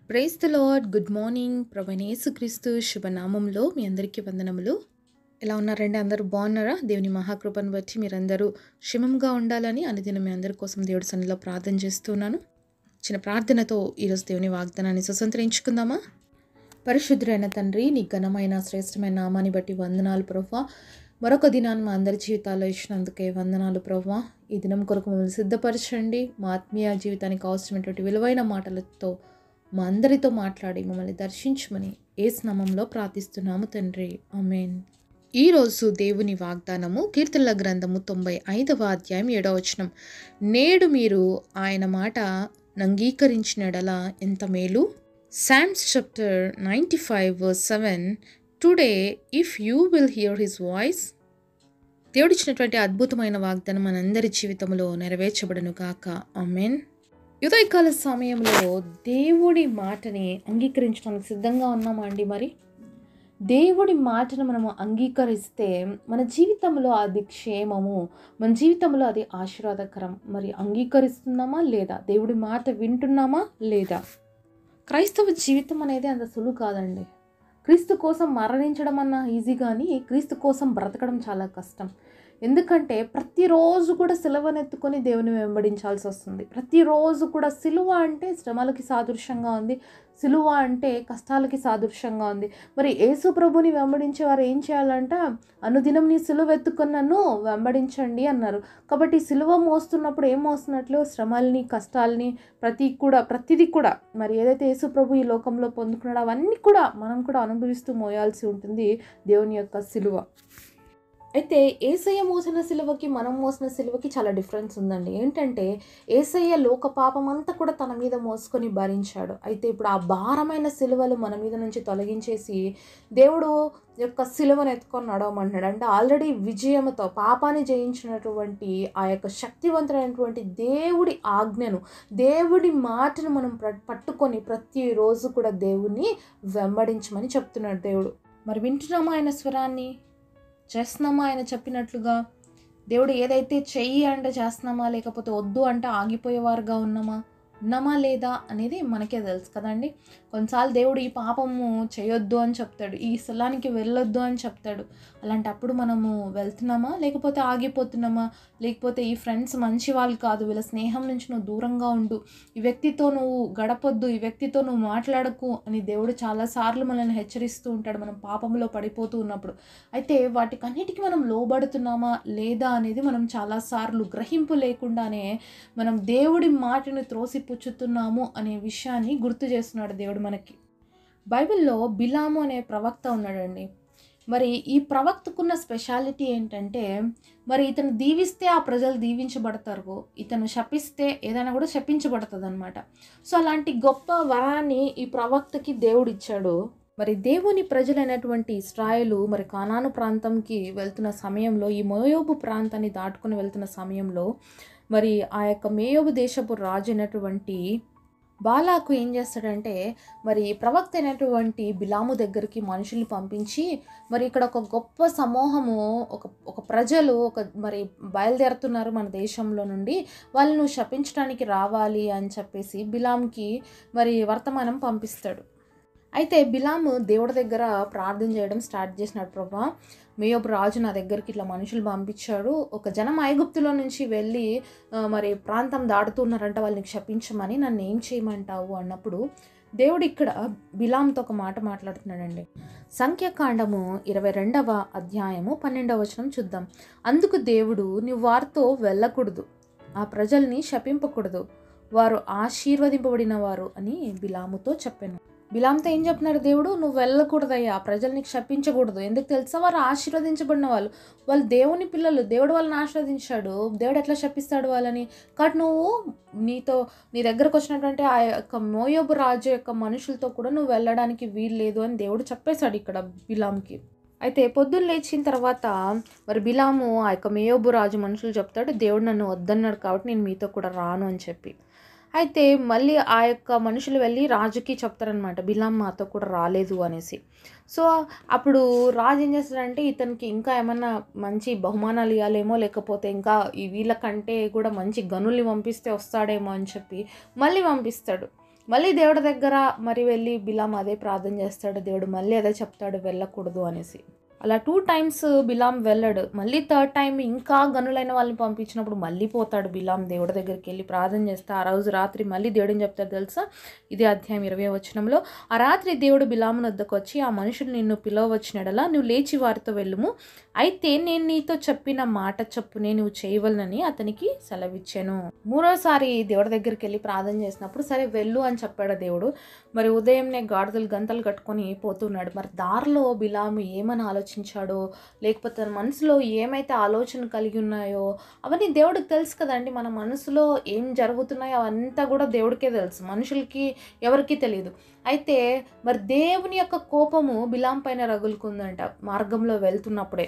praise the lord good morning ప్రభనేసుక్రీస్తు శుభనామంలో మీ అందరికీ వందనములు ఎలా ఉన్నారండి అందరూ బాగున్నారా దేవుని మహాకృపను బట్టి మీరందరూ క్షేమంగా ఉండాలని అనుదినం మీ అందరి కోసం దేవుడి సన్నిలో ప్రార్థన చేస్తున్నాను చిన్న ప్రార్థనతో ఈరోజు దేవుని వాగ్దానాన్ని స్వతంత్రించుకుందామా పరిశుద్ధుడైన తండ్రి నీ ఘనమైన శ్రేష్టమైన నామాన్ని బట్టి వందనాలు ప్రభా మరొక దినాన్ని మా అందరి జీవితాల్లో ఇచ్చినందుకే వందనాలు ప్రభా ఈ దినం కొరకు మమ్మల్ని సిద్ధపరచండి మా ఆత్మీయ జీవితానికి అవసరమైనటువంటి విలువైన మాటలతో మా అందరితో మాట్లాడి మమ్మల్ని దర్శించమని ఏ స్నామంలో ప్రార్థిస్తున్నాము తండ్రి ఆమెన్ ఈరోజు దేవుని వాగ్దానము కీర్తనల గ్రంథము తొంభై ఐదవ అధ్యాయం ఏడవ వచనం నేడు మీరు ఆయన మాట నంగీకరించినడలా ఎంత మేలు Psalms chapter ninety five seven today if you will hear his voice దేవుడిచ్చినటువంటి అద్భుతమైన వాగ్దానం మనందరి జీవితంలో నెరవేర్చబడను కాక ఆమెన్ ఉదయకాల సమయంలో దేవుడి మాటని అంగీకరించడానికి సిద్ధంగా ఉన్నామా అండి మరి దేవుడి మాటను మనము అంగీకరిస్తే మన జీవితంలో అది క్షేమము మన జీవితంలో అది ఆశీర్వాదకరం మరి అంగీకరిస్తున్నామా లేదా దేవుడి మాట వింటున్నామా లేదా క్రైస్తవ జీవితం అనేది అంత సులువు కాదండి క్రీస్తు కోసం మరణించడం అన్న ఈజీ కానీ క్రీస్తు కోసం బ్రతకడం చాలా కష్టం ఎందుకంటే ప్రతిరోజు కూడా సిలువనెత్తుకొని దేవుని వెంబడించాల్సి వస్తుంది ప్రతిరోజు కూడా సిలువ అంటే శ్రమలకి సాదృశ్యంగా ఉంది సిలువ అంటే కష్టాలకి సాదృశ్యంగా ఉంది మరి యేసు ప్రభుని వెంబడించే వారు ఏం చేయాలంట అనుదినం నీ సిలువ ఎత్తుకొని నన్ను వెంబడించండి అన్నారు కాబట్టి సిలువ మోస్తున్నప్పుడు ఏం మోస్తున్నట్లు శ్రమల్ని కష్టాలని ప్రతి కూడా ప్రతిదీ కూడా మరి ఏదైతే యేసు ప్రభు ఈ లోకంలో పొందుకున్నాడో అవన్నీ కూడా మనం కూడా అనుభవిస్తూ మోయాల్సి ఉంటుంది దేవుని యొక్క సిలువ అయితే ఏసయ్య మోసిన సిలువకి మనం మోసిన సిలువకి చాలా డిఫరెన్స్ ఉందండి ఏంటంటే ఏసయ్య లోక పాపం అంతా కూడా తన మీద మోసుకొని భరించాడు అయితే ఇప్పుడు ఆ భారమైన సిలువలు మన మీద నుంచి తొలగించేసి దేవుడు యొక్క సిలువను ఎత్తుకొని నడవమంటున్నాడు అంటే ఆల్రెడీ విజయంతో పాపాన్ని జయించినటువంటి ఆ యొక్క శక్తివంతమైనటువంటి దేవుడి ఆజ్ఞను దేవుడి మాటను మనం పట్టుకొని ప్రతిరోజు కూడా దేవుణ్ణి వెంబడించమని చెప్తున్నాడు దేవుడు మరి వింటున్నామా ఆయన స్వరాన్ని చేస్తున్నామా ఆయన చెప్పినట్లుగా దేవుడు ఏదైతే చెయ్యి అంటే చేస్తున్నామా లేకపోతే వద్దు అంటే ఆగిపోయేవారుగా ఉన్నామా ఉన్నామా లేదా అనేది మనకే తెలుసు కదండి కొన్నిసార్లు దేవుడు ఈ పాపము చేయొద్దు అని చెప్తాడు ఈ స్థలానికి వెళ్ళొద్దు అని చెప్తాడు అలాంటప్పుడు మనము వెళ్తున్నామా లేకపోతే ఆగిపోతున్నామా లేకపోతే ఈ ఫ్రెండ్స్ మంచి వాళ్ళు కాదు వీళ్ళ స్నేహం నుంచి నువ్వు దూరంగా ఉండు ఈ వ్యక్తితో నువ్వు గడపొద్దు ఈ వ్యక్తితో నువ్వు మాట్లాడకు అని దేవుడు చాలాసార్లు మనల్ని హెచ్చరిస్తూ ఉంటాడు మనం పాపంలో పడిపోతూ ఉన్నప్పుడు అయితే వాటికన్నిటికీ మనం లోబడుతున్నామా లేదా అనేది మనం చాలాసార్లు గ్రహింపు లేకుండానే మనం దేవుడి మాటను త్రోసిపుచ్చుతున్నాము అనే విషయాన్ని గుర్తు చేస్తున్నాడు దేవుడు మనకి బైబిల్లో బిలాము అనే ప్రవక్త ఉన్నాడండి మరి ఈ ప్రవక్తకున్న స్పెషాలిటీ ఏంటంటే మరి ఇతను దీవిస్తే ఆ ప్రజలు దీవించబడతారు ఇతను శపిస్తే ఏదైనా కూడా శపించబడుతుంది అనమాట సో అలాంటి గొప్ప వరాన్ని ఈ ప్రవక్తకి దేవుడు ఇచ్చాడు మరి దేవుని ప్రజలైనటువంటి ఇస్రాయలు మరి కానాను ప్రాంతంకి వెళ్తున్న సమయంలో ఈ మోయోబు ప్రాంతాన్ని దాటుకుని వెళ్తున్న సమయంలో మరి ఆ యొక్క మేయోబు దేశపు రాజు అయినటువంటి బాలాకు ఏం చేస్తాడంటే మరి ప్రవక్త అయినటువంటి బిలాము దగ్గరికి మనుషుల్ని పంపించి మరి ఇక్కడ ఒక గొప్ప సమూహము ఒక ఒక ప్రజలు ఒక మరి బయలుదేరుతున్నారు మన దేశంలో నుండి వాళ్ళను శపించడానికి రావాలి అని చెప్పేసి బిలాంకి మరి వర్తమానం పంపిస్తాడు అయితే బిలాము దేవుడి దగ్గర ప్రార్థన చేయడం స్టార్ట్ చేసినాడు ప్రభా మేయోబు రాజు నా దగ్గరికి ఇట్లా మనుషులు పంపించాడు ఒక జనం ఐగుప్తులో నుంచి వెళ్ళి మరి ప్రాంతం దాటుతున్నారంట వాళ్ళని క్షపించమని నన్ను ఏం చేయమంటావు అన్నప్పుడు దేవుడు ఇక్కడ బిలాంతో ఒక మాట మాట్లాడుతున్నాడండి సంఖ్యాకాండము ఇరవై రెండవ అధ్యాయము పన్నెండవ వచనం చూద్దాం అందుకు దేవుడు నువ్వు వారితో వెళ్ళకూడదు ఆ ప్రజల్ని శపింపకూడదు వారు ఆశీర్వదింపబడిన వారు అని బిలాముతో చెప్పాను బిలాంతో ఏం చెప్తున్నాడు దేవుడు నువ్వు వెళ్ళకూడదయ్యా ప్రజల్ని క్షపించకూడదు ఎందుకు తెలుసా వారు ఆశీర్వదించబడిన వాళ్ళు వాళ్ళు దేవుని పిల్లలు దేవుడు వాళ్ళని ఆశీర్వదించాడు దేవుడు ఎట్లా శపిస్తాడు వాళ్ళని కాబట్టి నువ్వు నీతో నీ దగ్గరకు వచ్చినటువంటి ఆ యొక్క మోయోబు రాజు యొక్క మనుషులతో కూడా నువ్వు వెళ్ళడానికి వీలు లేదు అని దేవుడు చెప్పేశాడు ఇక్కడ బిలాంకి అయితే పొద్దున్న లేచిన తర్వాత మరి బిలాము ఆ యొక్క మేయోబు రాజు మనుషులు చెప్తాడు దేవుడు నన్ను వద్దన్నాడు కాబట్టి నేను మీతో కూడా రాను అని చెప్పి అయితే మళ్ళీ ఆ యొక్క మనుషులు వెళ్ళి రాజుకి చెప్తారనమాట బిలాం మాతో కూడా రాలేదు అనేసి సో అప్పుడు రాజు ఏం చేస్తాడంటే ఇతనికి ఇంకా ఏమన్నా మంచి బహుమానాలు ఇవ్వాలేమో లేకపోతే ఇంకా ఈ వీళ్ళకంటే కూడా మంచి గనుల్ని పంపిస్తే వస్తాడేమో అని చెప్పి మళ్ళీ పంపిస్తాడు మళ్ళీ దేవుడి దగ్గర మరి వెళ్ళి బిలాం అదే ప్రార్థన చేస్తాడు దేవుడు మళ్ళీ అదే చెప్తాడు వెళ్ళకూడదు అనేసి అలా టూ టైమ్స్ బిలాం వెళ్ళాడు మళ్ళీ థర్డ్ టైం ఇంకా గనులైన వాళ్ళని పంపించినప్పుడు మళ్ళీ పోతాడు బిలాం దేవుడి దగ్గరికి వెళ్ళి ప్రార్థన చేస్తే ఆ రోజు రాత్రి మళ్ళీ దేవుడిని చెప్తాడు తెలుసా ఇదే అధ్యాయం ఇరవై వచనంలో ఆ రాత్రి దేవుడు బిలామును వద్దకు వచ్చి ఆ మనుషులు నిన్ను పిలవచ్చినడలా నువ్వు లేచి వారితో వెళ్ళుము అయితే నేను నీతో చెప్పిన మాట చప్పునే నువ్వు చేయవలనని అతనికి సెలవిచ్చాను మూడోసారి దేవుడి దగ్గరికి వెళ్ళి ప్రార్థన చేసినప్పుడు సరే వెళ్ళు అని చెప్పాడు దేవుడు మరి ఉదయంనే గాడిదలు గంతలు కట్టుకొని పోతున్నాడు మరి దారిలో బిలాము ఏమని ఆలోచించాడో లేకపోతే తన మనసులో ఏమైతే ఆలోచన కలిగి ఉన్నాయో అవన్నీ దేవుడికి తెలుసు కదండి మన మనసులో ఏం జరుగుతున్నాయో అవంతా కూడా దేవుడికే తెలుసు మనుషులకి ఎవరికీ తెలియదు అయితే మరి దేవుని యొక్క కోపము బిలాం పైన రగులుకుందంట మార్గంలో వెళ్తున్నప్పుడే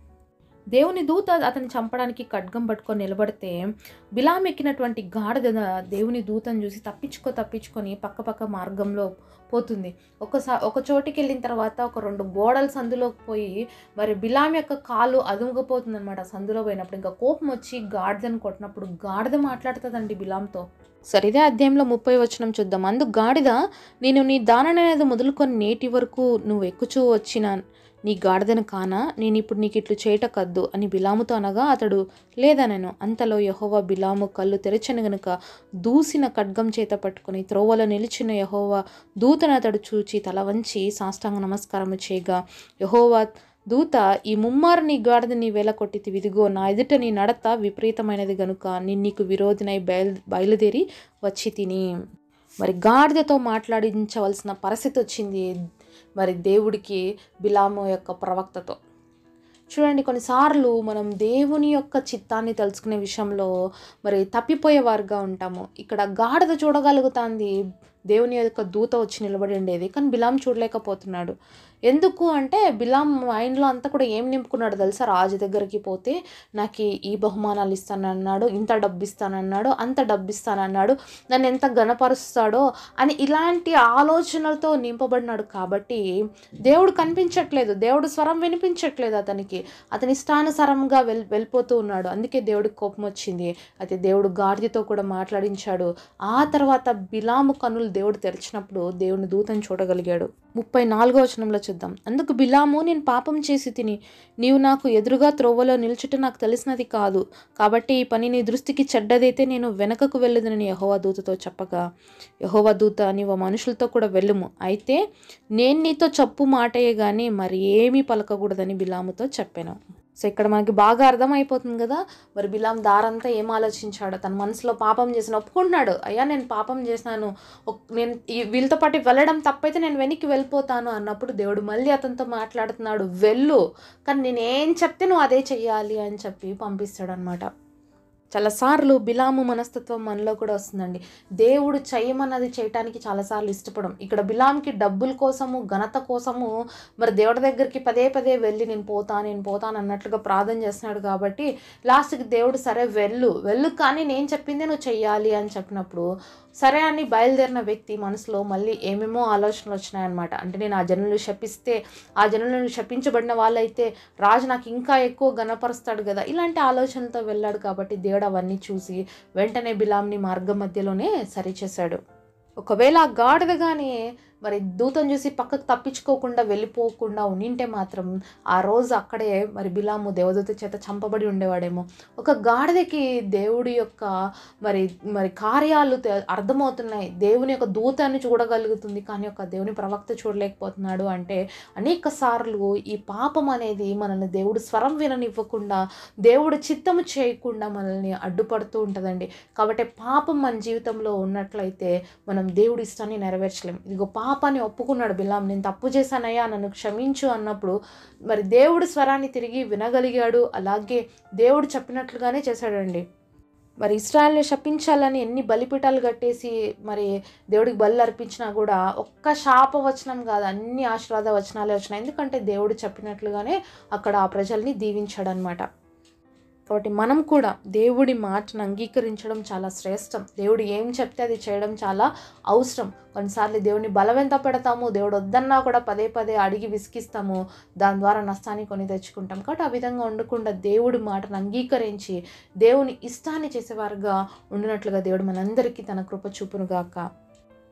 దేవుని దూత అతన్ని చంపడానికి ఖడ్గం పట్టుకొని నిలబడితే బిలాం ఎక్కినటువంటి గాడిద దేవుని దూతను చూసి తప్పించుకో తప్పించుకొని పక్క పక్క మార్గంలో పోతుంది ఒకసారి ఒక చోటికి వెళ్ళిన తర్వాత ఒక రెండు గోడల సందులోకి పోయి మరి బిలాం యొక్క కాలు అదుముకపోతుంది అనమాట సందులో పోయినప్పుడు ఇంకా కోపం వచ్చి గాడిదను కొట్టినప్పుడు గాడిద మాట్లాడుతుందండి బిలాంతో సరే ఇదే అధ్యాయంలో ముప్పై వచనం చూద్దాం అందు గాడిద నేను నీ దాననేది మొదలుకొని నేటి వరకు నువ్వు ఎక్కుచూ వచ్చిన నీ గాడిదను కానా నేను ఇప్పుడు నీకు ఇట్లు చేయట కద్దు అని బిలాముతో అనగా అతడు లేదా నేను అంతలో యహోవా బిలాము కళ్ళు తెరచను గనుక దూసిన ఖడ్గం చేత పట్టుకుని త్రోవలో నిలిచిన యహోవా దూతను అతడు చూచి తల వంచి సాష్టాంగ నమస్కారము చేయగా యహోవా దూత ఈ ముమ్మారు నీ గాడిద నీ వేల కొట్టి విదిగో నా ఎదుట నీ నడత విపరీతమైనది గనుక నేను నీకు విరోధినై బయలు బయలుదేరి వచ్చి తిని మరి గాడిదతో మాట్లాడించవలసిన పరిస్థితి వచ్చింది మరి దేవుడికి బిలాము యొక్క ప్రవక్తతో చూడండి కొన్నిసార్లు మనం దేవుని యొక్క చిత్తాన్ని తెలుసుకునే విషయంలో మరి తప్పిపోయేవారుగా ఉంటాము ఇక్కడ గాడిద చూడగలుగుతాంది దేవుని యొక్క దూత వచ్చి నిలబడి ఉండేది కానీ బిలాం చూడలేకపోతున్నాడు ఎందుకు అంటే బిలాం మైండ్లో అంతా కూడా ఏం నింపుకున్నాడు తెలుసా రాజు దగ్గరికి పోతే నాకు ఈ బహుమానాలు ఇస్తానన్నాడు ఇంత డబ్బు ఇస్తానన్నాడు అంత డబ్బు ఇస్తానన్నాడు నన్ను ఎంత గణపరుస్తాడో అని ఇలాంటి ఆలోచనలతో నింపబడినాడు కాబట్టి దేవుడు కనిపించట్లేదు దేవుడు స్వరం వినిపించట్లేదు అతనికి అతని ఇష్టానుసారంగా వెల్ వెళ్ళిపోతూ ఉన్నాడు అందుకే దేవుడికి కోపం వచ్చింది అయితే దేవుడు గాడిదతో కూడా మాట్లాడించాడు ఆ తర్వాత బిలాము కనులు దేవుడు తెరిచినప్పుడు దేవుని దూతను చూడగలిగాడు ముప్పై నాలుగో వచనంలో చూద్దాం అందుకు బిలాము నేను పాపం చేసి తిని నీవు నాకు ఎదురుగా త్రోవలో నిల్చుట నాకు తెలిసినది కాదు కాబట్టి ఈ పని నీ దృష్టికి చెడ్డదైతే నేను వెనకకు వెళ్ళదని యహోవా దూతతో చెప్పగా యహోవా దూత నీవు మనుషులతో కూడా వెళ్ళుము అయితే నేను నీతో చెప్పు మాటయే కానీ మరి ఏమీ పలకకూడదని బిలాముతో చెప్పాను సో ఇక్కడ మనకి బాగా అర్థమైపోతుంది కదా మరి బిలాం దారంతా ఏం ఆలోచించాడు తన మనసులో పాపం చేసిన ఒప్పుకుంటున్నాడు అయ్యా నేను పాపం చేసినాను ఒక్- నేను ఈ వీళ్ళతో పాటు వెళ్ళడం తప్పైతే నేను వెనక్కి వెళ్ళిపోతాను అన్నప్పుడు దేవుడు మళ్ళీ అతనితో మాట్లాడుతున్నాడు వెళ్ళు కానీ నేనేం చెప్తే నువ్వు అదే చెయ్యాలి అని చెప్పి పంపిస్తాడు అనమాట చాలాసార్లు బిలాము మనస్తత్వం మనలో కూడా వస్తుందండి దేవుడు చేయమన్నది చేయటానికి చాలాసార్లు ఇష్టపడం ఇక్కడ బిలాంకి డబ్బుల కోసము ఘనత కోసము మరి దేవుడి దగ్గరికి పదే పదే వెళ్ళి నేను పోతా నేను పోతాను అన్నట్లుగా ప్రార్థన చేస్తున్నాడు కాబట్టి లాస్ట్కి దేవుడు సరే వెళ్ళు వెళ్ళు కానీ నేను చెప్పిందే నువ్వు చెయ్యాలి అని చెప్పినప్పుడు సరే అని బయలుదేరిన వ్యక్తి మనసులో మళ్ళీ ఏమేమో ఆలోచనలు వచ్చినాయన్నమాట అంటే నేను ఆ జనులు శపిస్తే ఆ జనులను శపించబడిన వాళ్ళైతే రాజు నాకు ఇంకా ఎక్కువ గణపరుస్తాడు కదా ఇలాంటి ఆలోచనలతో వెళ్ళాడు కాబట్టి దేవుడు అవన్నీ చూసి వెంటనే బిలాంని మార్గం మధ్యలోనే సరిచేశాడు ఒకవేళ ఆ గాడిదగానే మరి దూతం చూసి పక్కకు తప్పించుకోకుండా వెళ్ళిపోకుండా ఉండింటే మాత్రం ఆ రోజు అక్కడే మరి బిలాము దేవదూత చేత చంపబడి ఉండేవాడేమో ఒక గాడిదకి దేవుడి యొక్క మరి మరి కార్యాలు తె- అర్థమవుతున్నాయి దేవుని యొక్క దూతాన్ని చూడగలుగుతుంది కానీ ఒక దేవుని ప్రవక్త చూడలేకపోతున్నాడు అంటే అనేక సార్లు ఈ పాపం అనేది మనల్ని దేవుడు స్వరం విననివ్వకుండా దేవుడు చిత్తము చేయకుండా మనల్ని అడ్డుపడుతూ ఉంటుందండి కాబట్టి పాపం మన జీవితంలో ఉన్నట్లయితే మనం దేవుడి ఇష్టాన్ని నెరవేర్చలేం ఇదిగో పాపాన్ని ఒప్పుకున్నాడు బిలాం నేను తప్పు చేశానయ్యా నన్ను క్షమించు అన్నప్పుడు మరి దేవుడి స్వరాన్ని తిరిగి వినగలిగాడు అలాగే దేవుడు చెప్పినట్లుగానే చేశాడండి మరి ఇస్రాయల్ని శపించాలని ఎన్ని బలిపీఠాలు కట్టేసి మరి దేవుడికి బలు అర్పించినా కూడా ఒక్క శాప వచనం కాదు అన్ని ఆశీర్వాద వచనాలే వచ్చినాయి ఎందుకంటే దేవుడు చెప్పినట్లుగానే అక్కడ ఆ ప్రజల్ని దీవించాడు అనమాట కాబట్టి మనం కూడా దేవుడి మాటను అంగీకరించడం చాలా శ్రేష్టం దేవుడు ఏం చెప్తే అది చేయడం చాలా అవసరం కొన్నిసార్లు దేవుని బలవెంత పెడతాము దేవుడు వద్దన్నా కూడా పదే పదే అడిగి విసిగిస్తాము దాని ద్వారా నష్టాన్ని కొని తెచ్చుకుంటాం కాబట్టి ఆ విధంగా ఉండకుండా దేవుడి మాటను అంగీకరించి దేవుని ఇష్టాన్ని చేసేవారుగా ఉండినట్లుగా దేవుడు మనందరికీ తన కృప చూపునుగాక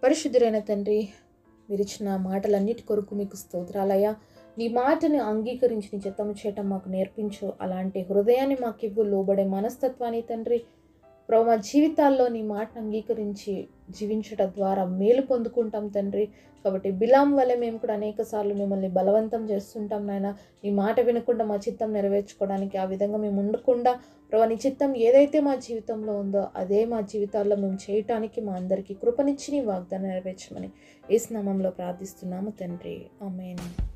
పరిశుద్ధురైన తండ్రి మీరు ఇచ్చిన మాటలన్నిటి కొరకు మీకు స్తోత్రాలయ్యా నీ మాటని అంగీకరించి నీ చిత్తము చేయటం మాకు నేర్పించు అలాంటి హృదయాన్ని మాకు ఇవ్వు లోబడే మనస్తత్వాన్ని తండ్రి ప్రభు మా జీవితాల్లో నీ మాటను అంగీకరించి జీవించడం ద్వారా మేలు పొందుకుంటాం తండ్రి కాబట్టి బిలాం వల్ల మేము కూడా అనేక సార్లు మిమ్మల్ని బలవంతం చేస్తుంటాం నాయన నీ మాట వినకుండా మా చిత్తం నెరవేర్చుకోవడానికి ఆ విధంగా మేము ఉండకుండా ప్రభు నీ చిత్తం ఏదైతే మా జీవితంలో ఉందో అదే మా జీవితాల్లో మేము చేయటానికి మా అందరికీ కృపనిచ్చి నీ వాగ్దానం నెరవేర్చమని ఏ స్నామంలో ప్రార్థిస్తున్నాము తండ్రి ఆమెను